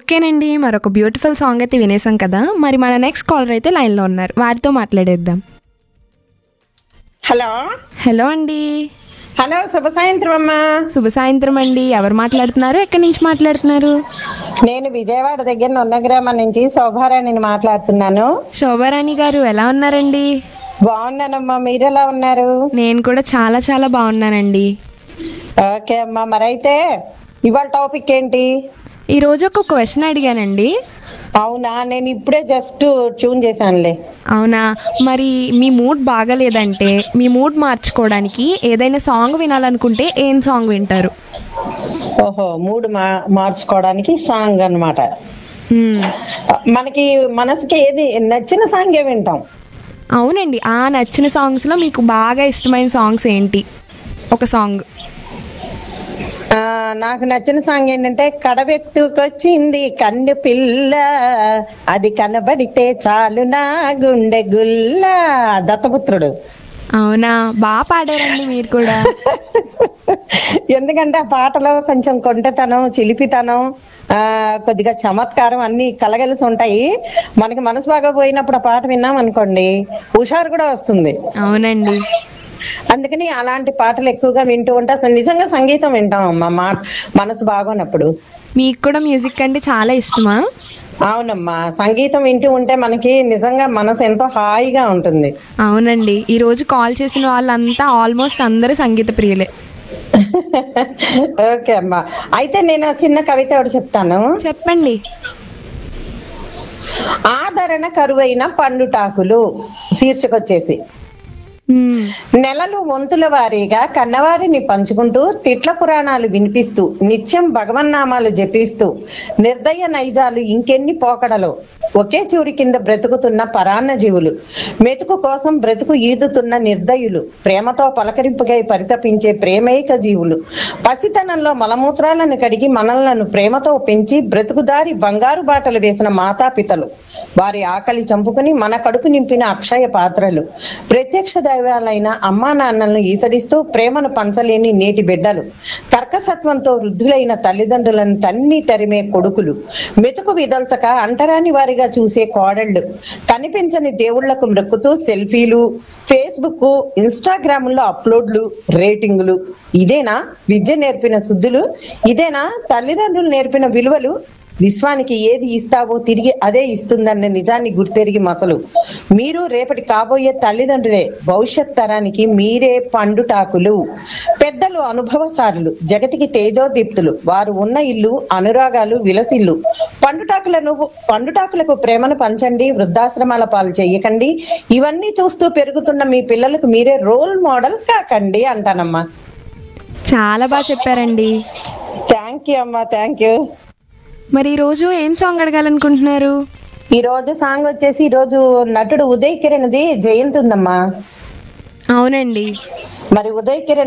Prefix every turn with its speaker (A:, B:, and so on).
A: ఓకేనండి మరొక beautiful song అయితే వినేసాం కదా మరి మన నెక్స్ట్ కాలర్ అయితే లైన్లో ఉన్నారు వారితో మాట్లాడేద్దాం
B: హలో
A: హలో అండి
B: హలో శుభ సాయంత్రం అమ్మా
A: శుభ సాయంత్రం అండి ఎవరు మాట్లాడుతున్నారు ఎక్కడి నుంచి మాట్లాడుతున్నారు
B: నేను విజయవాడ దగ్గర నొన్నగ్రామం నుంచి శోభారాణిని మాట్లాడుతున్నాను
A: శోభారాణి గారు ఎలా ఉన్నారండి
B: బాగున్నానమ్మా మీరు ఎలా ఉన్నారు
A: నేను కూడా చాలా చాలా బాగున్నానండి
B: ఓకే అమ్మా మరైతే ఇవాళ టాపిక్ ఏంటి
A: ఈరోజు ఒక క్వశ్చన్ అడిగానండి
B: అవునా నేను ఇప్పుడే జస్ట్ ట్యూన్ చేశానులే
A: అవునా మరి మీ మూడ్ బాగాలేదంటే మీ మూడ్ మార్చుకోవడానికి ఏదైనా సాంగ్ వినాలనుకుంటే ఏం సాంగ్ వింటారు
B: ఓహో మూడు మా మార్చుకోవడానికి సాంగ్ అన్నమాట
A: మ్మ్.
B: మనకి మనసుకి ఏది నచ్చిన సాంగే వింటాం
A: అవునండి ఆ నచ్చిన సాంగ్స్లో మీకు బాగా ఇష్టమైన సాంగ్స్ ఏంటి ఒక సాంగ్
B: ఆ, నాకు నచ్చిన సాంగ్ ఏంటంటే కడవెత్తుకొచ్చింది కన్ను పిల్ల అది కనబడితే చాలు నా గుండె గుల్ల దత్తపుత్రుడు
A: అవునా బాగా పాడారండి మీరు కూడా
B: ఎందుకంటే ఆ పాటలో కొంచెం కొంటెతనం చిలిపితనం ఆ కొద్దిగా చమత్కారం అన్ని కలగలిసి ఉంటాయి మనకి మనసు బాగా పోయినప్పుడు ఆ పాట విన్నాం అనుకోండి హుషారు కూడా వస్తుంది
A: అవునండి
B: అందుకని అలాంటి పాటలు ఎక్కువగా వింటూ ఉంటా అసలు నిజంగా సంగీతం వింటాం అమ్మా మా మనసు బాగోనప్పుడు
A: మీకు కూడా మ్యూజిక్ అంటే చాలా ఇష్టమా
B: అవునమ్మా సంగీతం వింటూ ఉంటే మనకి నిజంగా మనసు ఎంతో హాయిగా ఉంటుంది
A: అవునండి ఈరోజు కాల్ చేసిన వాళ్ళంతా ఆల్మోస్ట్ అందరూ సంగీత ప్రియులే
B: ఓకే అమ్మా అయితే నేను చిన్న కవిత ఒకటి చెప్తాను
A: చెప్పండి
B: ఆదరణ కరువైన పండుటాకులు శీర్షిక వచ్చేసి
A: మ్మ్.
B: నెలలు వంతుల వారీగా కన్నవారిని పంచుకుంటూ తిట్ల పురాణాలు వినిపిస్తూ నిత్యం భగవన్నామాలు జపిస్తూ నిర్దయ నైజాలు ఇంకెన్ని పోకడలో ఒకే చూరి కింద బ్రతుకుతున్న పరాన్న జీవులు మెతుకు కోసం బ్రతుకు ఈదుతున్న నిర్దయులు ప్రేమతో పలకరింపుకై పరితపించే ప్రేమైక జీవులు పసితనంలో మలమూత్రాలను కడిగి మనలను ప్రేమతో పెంచి బ్రతుకుదారి బంగారు బాటలు వేసిన మాతాపితలు వారి ఆకలి చంపుకుని మన కడుపు నింపిన అక్షయ పాత్రలు ప్రత్యక్ష దైవాలైన అమ్మా నాన్నలను ఈసడిస్తూ ప్రేమను పంచలేని నేటి బిడ్డలు కర్కసత్వంతో వృద్ధులైన తల్లిదండ్రులను తన్ని తరిమే కొడుకులు మెతుకు విదల్చక అంటరాని వారిగా చూసే కోడళ్ళు కనిపించని దేవుళ్లకు మృక్కుతూ సెల్ఫీలు ఫేస్బుక్ ఇన్స్టాగ్రాముల్లో అప్లోడ్లు రేటింగులు ఇదేనా విద్య నేర్పిన శుద్ధులు ఇదేనా తల్లిదండ్రులు నేర్పిన విలువలు విశ్వానికి ఏది ఇస్తావో తిరిగి అదే ఇస్తుందన్న నిజాన్ని గుర్తెరిగి మసలు మీరు రేపటి కాబోయే తల్లిదండ్రులే భవిష్యత్ తరానికి మీరే పండుటాకులు పెద్దలు అనుభవసారులు జగతికి తేజోదీప్తులు వారు ఉన్న ఇల్లు అనురాగాలు విలసిల్లు పండుటాకులను పండుటాకులకు ప్రేమను పంచండి వృద్ధాశ్రమాల పాలు చేయకండి ఇవన్నీ చూస్తూ పెరుగుతున్న మీ పిల్లలకు మీరే రోల్ మోడల్ కాకండి అంటానమ్మా
A: చాలా బాగా చెప్పారండి
B: థ్యాంక్ యూ అమ్మా థ్యాంక్ యూ
A: మరి ఈరోజు ఏం సాంగ్ అడగాలనుకుంటున్నారు
B: ఈ రోజు సాంగ్ వచ్చేసి ఈ రోజు నటుడు ఉదయ్ కిరణ్ది జయంతి ఉందమ్మా
A: అవునండి
B: మరి ఉదయ్ కిరణ్